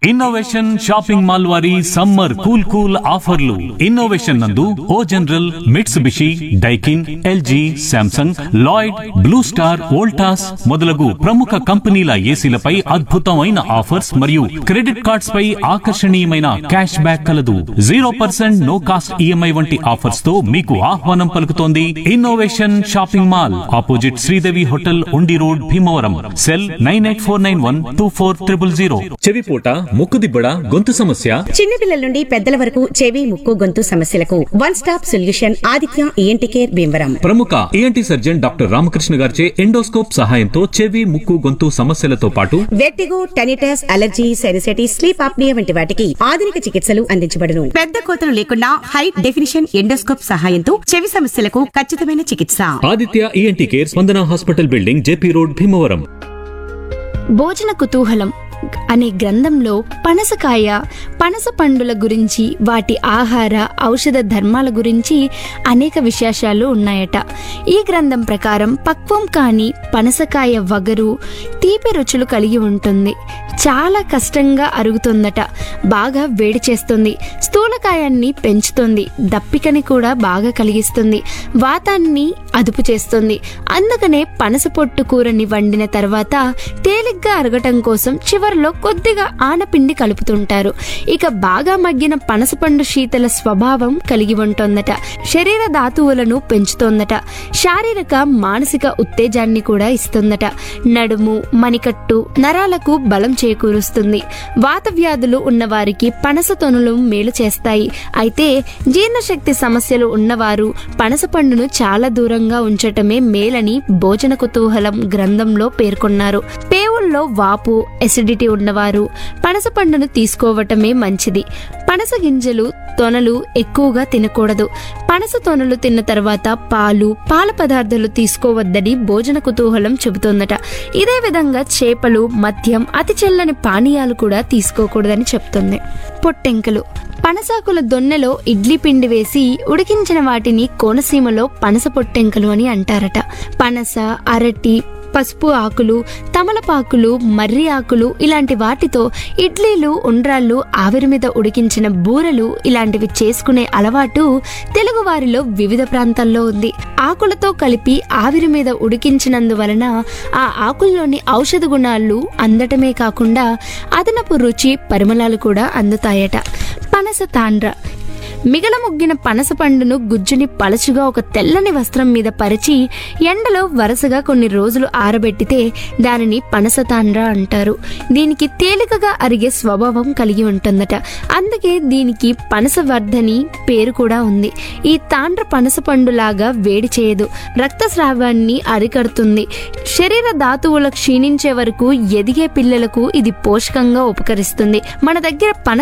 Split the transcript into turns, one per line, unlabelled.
innovation shopping mall వారి summer cool cool ఆఫర్లు Innovation నందు O General Mitsubishi Daikin LG Samsung Lloyd Blue Star Voltas మొదలగు ప్రముఖ కంపెనీల ఏసీలపై అద్భుతమైన ఆఫర్స్ మరియు క్రెడిట్ కార్డ్స్ పై ఆకర్షణీయమైన క్యాష్ బ్యాక్ కలదు zero percent no cost EMI వంటి ఆఫర్స్ తో మీకు ఆహ్వానం పలుకుతోంది Innovation shopping mall opposite Sridevi hotel Undi road Bhimavaram cell nine eight four nine one two four triple zero చెవిపూట ముక్కుదిబ్బడ గొంతు సమస్య
చిన్నపిల్లల నుండి పెద్దల వరకు చెవి ముక్కు గొంతు సమస్యలకు one stop solution Aditya ENT care Bhimavaram
ప్రముఖ ఏఎన్టీ సర్జన్ డాక్టర్ రామకృష్ణ గారిచే ఎండోస్కోప్ సహాయంతో చెవి ముక్కు గొంతు సమస్యలతో పాటు
vertigo tinnitus allergy sinusitis sleep apnoea వంటి వాటికి ఆధునిక చికిత్సలు అందించబడును పెద్ద కోతలు లేకుండా హై డెఫినిషన్ ఎండోస్కోప్ సహాయంతో చెవి సమస్యలకు ఖచ్చితమైన చికిత్స
Aditya ENT care Spandana hospital building JP road Bhimavaram
భోజన కుతూహలం అనే గ్రంథంలో పనసకాయ పనస పండుల గురించి వాటి ఆహార ఔషధ ధర్మాల గురించి అనేక విశేషాలు ఉన్నాయట ఈ గ్రంథం ప్రకారం పక్వం కాని పనసకాయ వగరు తీపి రుచులు కలిగి ఉంటుంది చాలా కష్టంగా అరుగుతుందట బాగా వేడి చేస్తుంది స్థూలకాయాన్ని పెంచుతుంది దప్పికని కూడా బాగా కలిగిస్తుంది వాతాన్ని అదుపు చేస్తుంది అందుకనే పనస పొట్టు కూరని వండిన తర్వాత తేలిగ్గా అరగటం కోసం చివరిలో కొద్దిగా ఆనపిండి కలుపుతుంటారు ఇక బాగా మగ్గిన పనసపండు శీతల స్వభావం కలిగి ఉంటుందట శరీర ధాతువులను పెంచుతోందట శారీరక మానసిక ఉత్తేజాన్ని కూడా ఇస్తుందట నడుము మణికట్టు నరాలకు బలం చేకూరుస్తుంది వాత వ్యాధులు ఉన్నవారికి పనస తొనులు మేలు చేస్తాయి అయితే జీర్ణశక్తి సమస్యలు ఉన్నవారు పనస పండును చాలా దూరంగా ఉంచటమే మేలని భోజన కుతూహలం గ్రంథంలో పేర్కొన్నారు పేవుల్లో వాపు ఎసిడిటీ ఉన్నవారు పనస పండును తీసుకోవటమే మంచిది పనస గింజలు తొనలు ఎక్కువగా తినకూడదు పనస తొనలు తిన్న తర్వాత పాలు పాల పదార్థాలు తీసుకోవద్దని భోజన కుతూహలం చెబుతోందట ఇదే విధంగా చేపలు మద్యం అతి చల్లని పానీయాలు కూడా తీసుకోకూడదని చెప్తుంది పొట్టెంకలు పనసాకుల దొన్నెలో ఇడ్లీ పిండి వేసి ఉడికించిన వాటిని కోనసీమలో పనస పొట్టెంకలు అని అంటారట పనస అరటి పసుపు ఆకులు తమలపాకులు మర్రి ఆకులు ఇలాంటి వాటితో ఇడ్లీలు ఉండ్రాళ్ళు ఆవిరి మీద ఉడికించిన బూరెలు ఇలాంటివి చేసుకునే అలవాటు తెలుగు వారిలో వివిధ ప్రాంతాల్లో ఉంది ఆకులతో కలిపి ఆవిరి మీద ఉడికించినందువలన ఆ ఆకుల్లోని ఔషధ గుణాలు అందటమే కాకుండా అదనపు రుచి పరిమళాలు కూడా అందుతాయట పనస తాండ్ర మిగలముగ్గిన పనస పండును గుజ్జుని పలచుగా ఒక తెల్లని వస్త్రం మీద పరిచి ఎండలో వరుసగా కొన్ని రోజులు ఆరబెట్టితే దానిని పనస తాండ్ర అంటారు దీనికి తేలికగా అరిగే స్వభావం కలిగి ఉంటుందట అందుకే దీనికి పనసవర్ధని పేరు కూడా ఉంది ఈ తాండ్ర పనస పండులాగా వేడి చేయదు రక్తస్రావాన్ని అరికడుతుంది శరీర ధాతువులు క్షీణించే వరకు ఎదిగే పిల్లలకు ఇది పోషకంగా ఉపకరిస్తుంది మన దగ్గర పనస